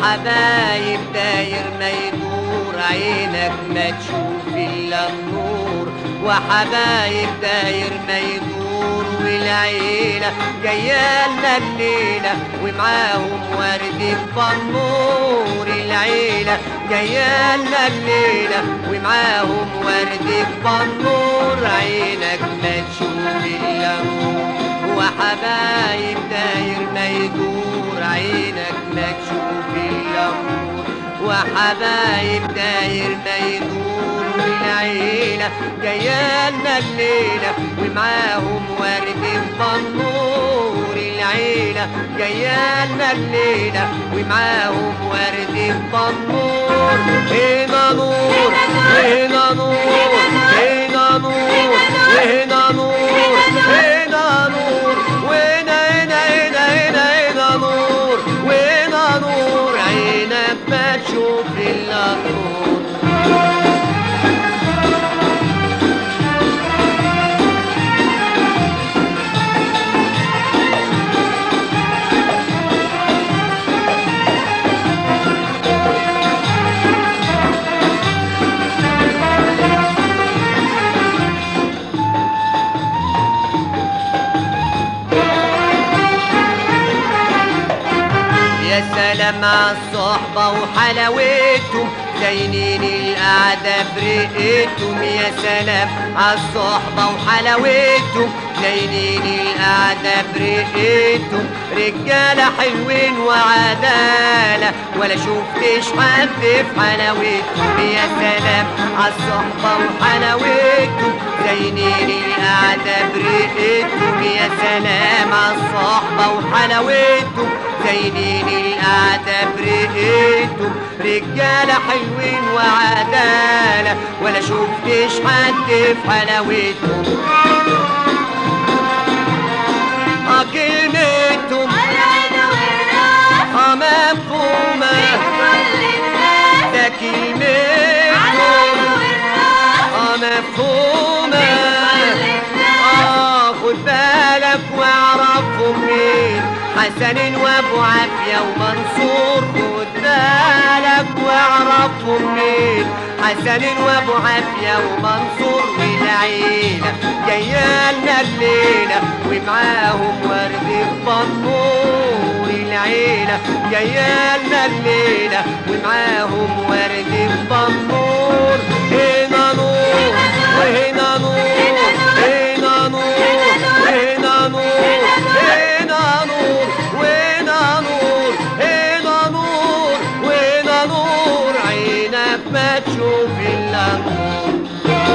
وحبايب داير ما يدور عينك ما تشوف الا النور وحبايب داير ما يدور والعيلة جاية لنا الليلة ومعاهم ورد بنور العيلة جاية لنا الليلة ومعاهم ورد بنور عينك ما تشوف الا النور وحبايب داير ما يدور عينك ما تشوف الا النور وحبايب داير ما يدور والعيلة جاية لنا الليلة ومعاهم ورد بنور العيلة جاية لنا الليلة ومعاهم ورد بنور هنا نور هنا نور هنا نور هنا نور هنا نور وهنا هنا هنا هنا هنا نور وهنا نور عينك ما تشوف الا النور يا سلام عالصحبة وحلاوتهم زينين القعدة برقتهم يا سلام عالصحبة وحلاوتهم زينين القعدة برقتهم رجالة حلوين وعدالة ولا شفتش حد في حلاوتهم يا سلام عالصحبة وحلاوتهم زينين القعدة برقتهم يا سلام عالصحبة وحلاوتهم زينين القعدة برقتهم رجالة حلوين وعدالة ولا شفتش حد في حلاوتهم اه كلمتهم اه مفهومة ده كلمتهم اه مفهومة اه خد بالك واعرفهم مين حسن وابو عافية ومنصور خد بالك واعرفهم مين حسن وابو عافية ومنصور والعيلة جاية لنا الليلة ومعاهم ورد بنور العيلة جاية لنا الليلة ومعاهم ورد بنور هنا نور وهنا نور هنا نور هنا نور هنا نور وهنا نور هنا نور وهنا نور عينك ما تشوف الا النور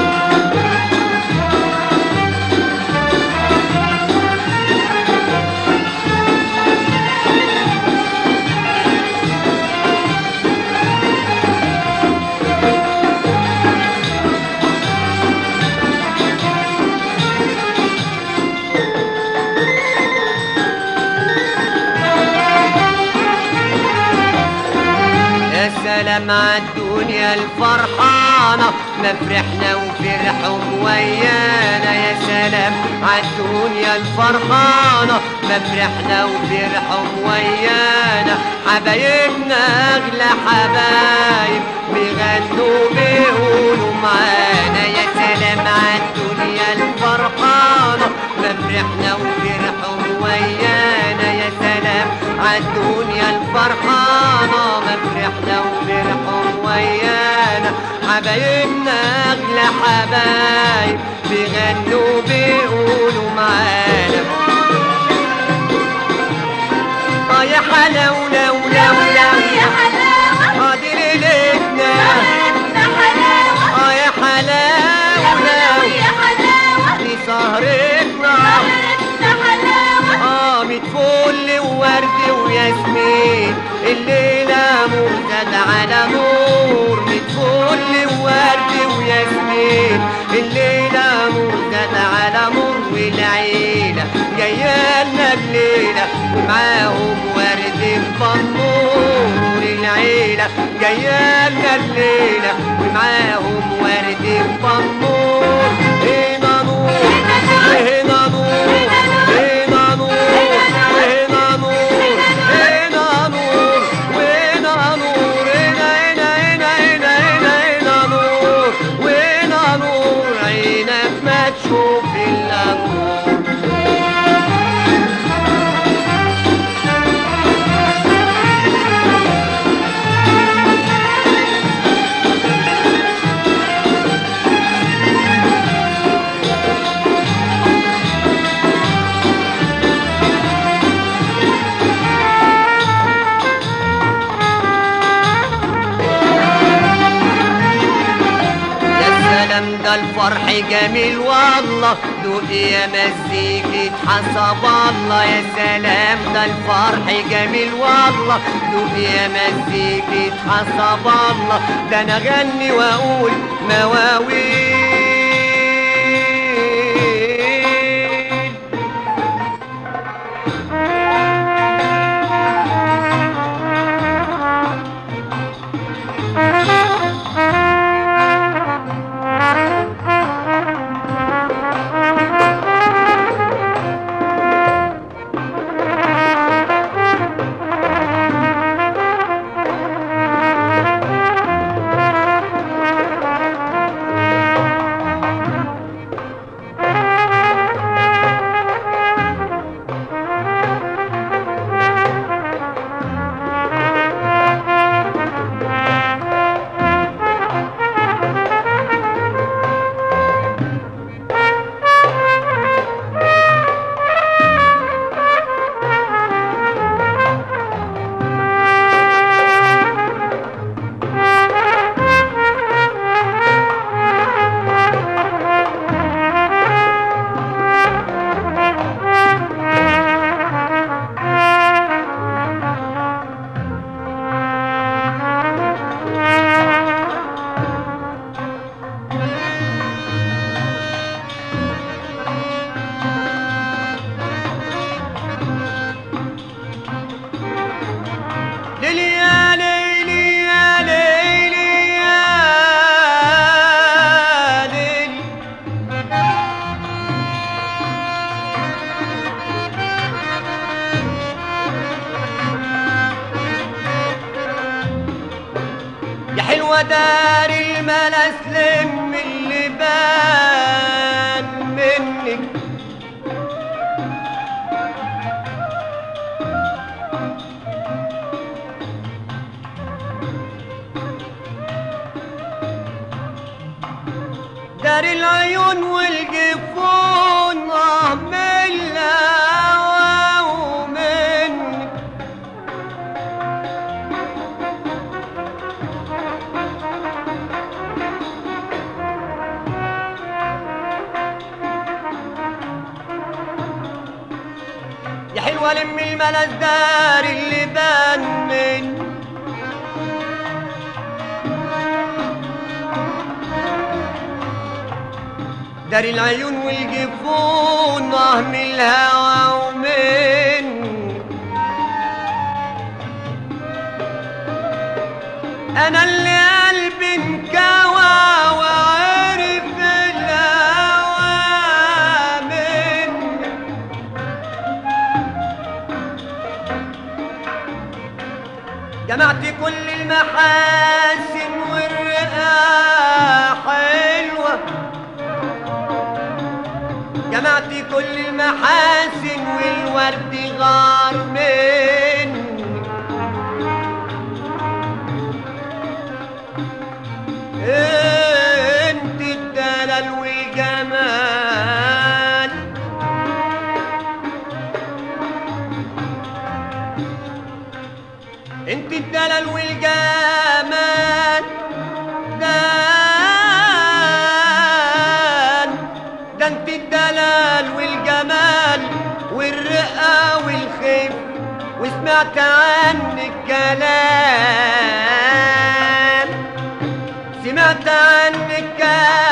يا سلام عالدنيا الفرحانة ما فرحنا وفرحوا ويانا يا سلام عالدنيا الفرحانة ما فرحنا وفرحوا ويانا حبايبنا أغلى حبايب بيغنوا بيقولوا معانا يا سلام عالدنيا الفرحانة ما فرحنا وفرحوا ويانا يا سلام عالدنيا الفرحانة ما فرحنا وفرحوا ويانا حبايبنا أغلى حبايب بيغنوا بيقولوا معانا اه يا حلاوة لو لو لو اه دي ليلتنا اه يا حلاوة لو دي سهرتنا اه ميت فل وورد وياسمين الليلة مهتد على نور ميت فل وورد وياسمين الليلة مهتد على نور والعيلة جاية لنا الليلة ومعاهم ورد بنور العيلة جاية لنا الليلة ومعاهم ورد بنور هنا نور هنا نور هنا نور هنا نور هنا نور وهنا سلام ده الفرح جميل والله دوق يا مزيكة حسب الله يا سلام ده الفرح جميل والله دوق يا مزيكة حسب الله ده انا اغني واقول مواويل ليلي يا ليلي يا ليلي يا ليلي يا حلوة دار الملا سلم اللي بان منك دار العيون والجفون اه من الهوى ومنك يا حلوة لم الملذ دار اللي بان منك دار العيون والجفون وهم الهوى ومن انا اللي قلبي انكوى وعرف الهوى منك جمعت كل المحاسن والرئة حلوة جمعت كل المحاسن والورد غار مني انت الدلال والجمال انت الدلال والجمال دان ده انت الدلال والجمال والرقة والخيف وسمعت عنك كلام سمعت عنك كلام